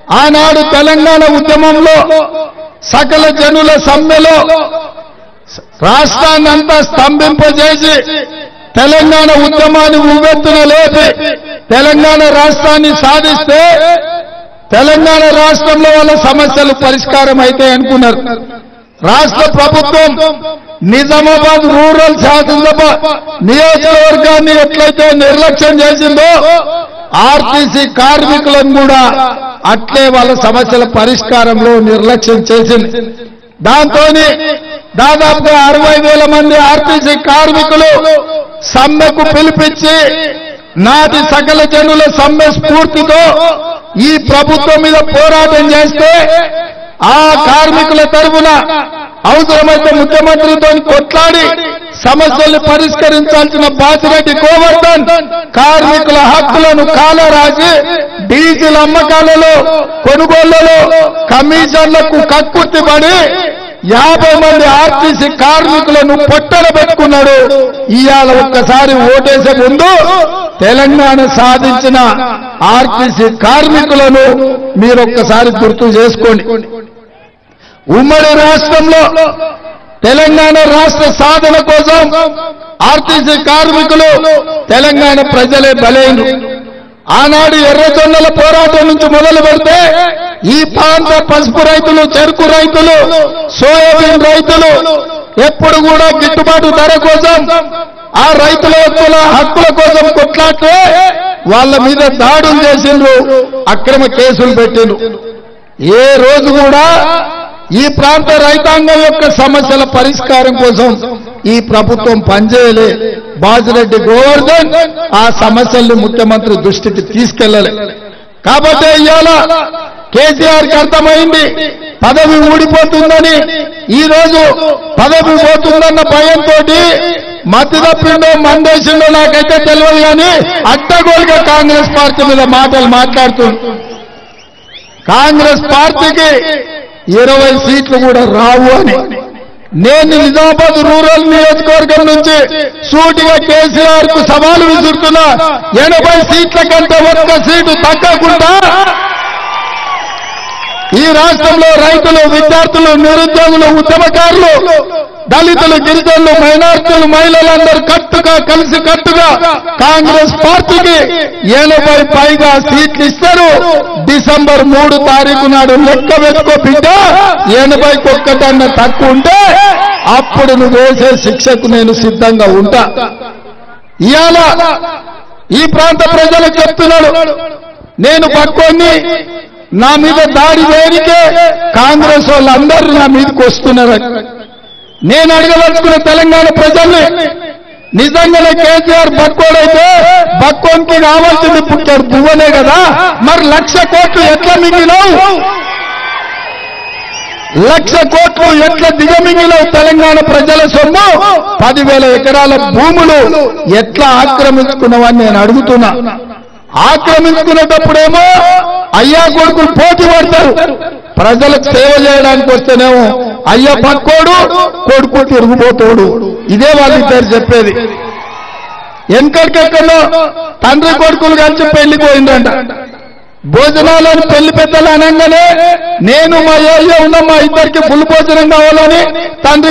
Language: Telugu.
ఆనాడు తెలంగాణ ఉద్యమంలో సకల జనుల సమ్మెలో రాష్ట్రాన్ని అంతా స్తంభింపజేసి తెలంగాణ ఉద్యమాన్ని ఉవ్వెత్తున లేపి తెలంగాణ రాష్ట్రాన్ని సాధిస్తే తెలంగాణ రాష్ట్రంలో వాళ్ళ సమస్యలు పరిష్కారం అయితే అనుకున్నారు రాష్ట్ర ప్రభుత్వం నిజామాబాద్ రూరల్ శాసనసభ నియోజకవర్గాన్ని ఎట్లయితే నిర్లక్ష్యం చేసిందో ఆర్టీసీ కార్మికులను కూడా అట్లే వాళ్ళ సమస్యల పరిష్కారంలో నిర్లక్ష్యం చేసింది దాంతో దాదాపుగా అరవై వేల మంది ఆర్టీసీ కార్మికులు సమ్మెకు పిలిపించి నాటి సకల జనుల సమ్మె స్ఫూర్తితో ఈ ప్రభుత్వం మీద పోరాటం చేస్తే ఆ కార్మికుల తరఫున అవసరమైతే ముఖ్యమంత్రితో కొట్లాడి సమస్యల్ని పరిష్కరించాల్సిన బాసిరెడ్డి గోవర్ధన్ కార్మికుల హక్కులను కాలరాసి డీజిల్ అమ్మకాలలో కొనుగోళ్లలో కమిషన్లకు కక్కుర్తిపడి యాభై మంది ఆర్టీసీ కార్మికులను పొట్టన పెట్టుకున్నాడు ఇవాళ ఒక్కసారి ఓటేసే ముందు తెలంగాణ సాధించిన ఆర్టీసీ కార్మికులను మీరొక్కసారి గుర్తు చేసుకోండి ఉమ్మడి రాష్ట్రంలో తెలంగాణ రాష్ట్ర సాధన కోసం ఆర్టీసీ కార్మికులు తెలంగాణ ప్రజలే బలైన ఆనాడు ఎర్రజొన్నల పోరాటం నుంచి మొదలు పెడితే ఈ ప్రాంత పసుపు రైతులు చెరుకు రైతులు సోయాబీన్ రైతులు ఎప్పుడు కూడా గిట్టుబాటు ధర కోసం ఆ రైతుల హక్కుల హక్కుల కోసం కొట్లాడితే వాళ్ళ మీద దాడులు చేసిండ్రు అక్రమ కేసులు పెట్టిండ్రు ఏ రోజు కూడా ఈ ప్రాంత రైతాంగం యొక్క సమస్యల పరిష్కారం కోసం ఈ ప్రభుత్వం పనిచేయలే బాజిరెడ్డి గోవర్ధన్ ఆ సమస్యల్ని ముఖ్యమంత్రి దృష్టికి తీసుకెళ్లలే కాబట్టి ఇవాళ కేసీఆర్ కి అర్థమైంది పదవి ఊడిపోతుందని ఈ రోజు పదవి పోతుందన్న భయంతో మతి తప్పిండో మందేసిండో నాకైతే తెలియదు కానీ అడ్డగోలుగా కాంగ్రెస్ పార్టీ మీద మాటలు మాట్లాడుతుంది కాంగ్రెస్ పార్టీకి ఇరవై సీట్లు కూడా రావు అని నేను నిజామాబాద్ రూరల్ నియోజకవర్గం నుంచి సూటిగా కేసీఆర్ కు సవాలు విసురుతున్నా ఎనభై సీట్ల కంటే ఒక్క సీటు తగ్గకుండా ఈ రాష్ట్రంలో రైతులు విద్యార్థులు నిరుద్యోగులు ఉద్యమకారులు దళితులు గిరిజనులు మైనార్టీలు మహిళలందరూ కట్టుగా కలిసి కట్టుగా కాంగ్రెస్ పార్టీకి ఎనభై పైగా సీట్లు ఇస్తారు డిసెంబర్ మూడు తారీఖు నాడు లెక్క పెట్టుకో బిడ్డ ఎనభైకి ఒక్కటన్న తక్కువ ఉంటే అప్పుడు నువ్వు వేసే శిక్షకు నేను సిద్ధంగా ఉంటా ఇవాళ ఈ ప్రాంత ప్రజలకు చెప్తున్నాడు నేను పక్కోని నా మీద దాడి వేడికే కాంగ్రెస్ వాళ్ళందరూ నా మీదకి వస్తున్నారు నేను అడగదలుచుకున్న తెలంగాణ ప్రజల్ని నిజంగానే కేసీఆర్ బక్కోడైతే బక్కోనికి కావాల్సింది పుట్టాడు పువ్వనే కదా మరి లక్ష కోట్లు ఎట్లా మిగిలినావు లక్ష కోట్లు ఎట్లా దిగమింగినావు తెలంగాణ ప్రజల సొమ్ము పదివేల ఎకరాల భూములు ఎట్లా ఆక్రమించుకున్నావని నేను అడుగుతున్నా ఆక్రమించుకునేటప్పుడేమో అయ్యా కొడుకులు పోటీ పడతారు ప్రజలకు సేవ చేయడానికి వస్తేనేమో అయ్య పక్కోడు కొడుకు తిరుగుపోతాడు ఇదే వాళ్ళిద్దరు చెప్పేది వెనకడికెక్కడో తండ్రి కొడుకులు కలిసి పెళ్లికి పోయిందంట భోజనాలను పెళ్లి పెద్దలు అనగానే నేను మా ఏరియా ఉన్న మా ఇద్దరికి ఫుల్ భోజనం కావాలని తండ్రి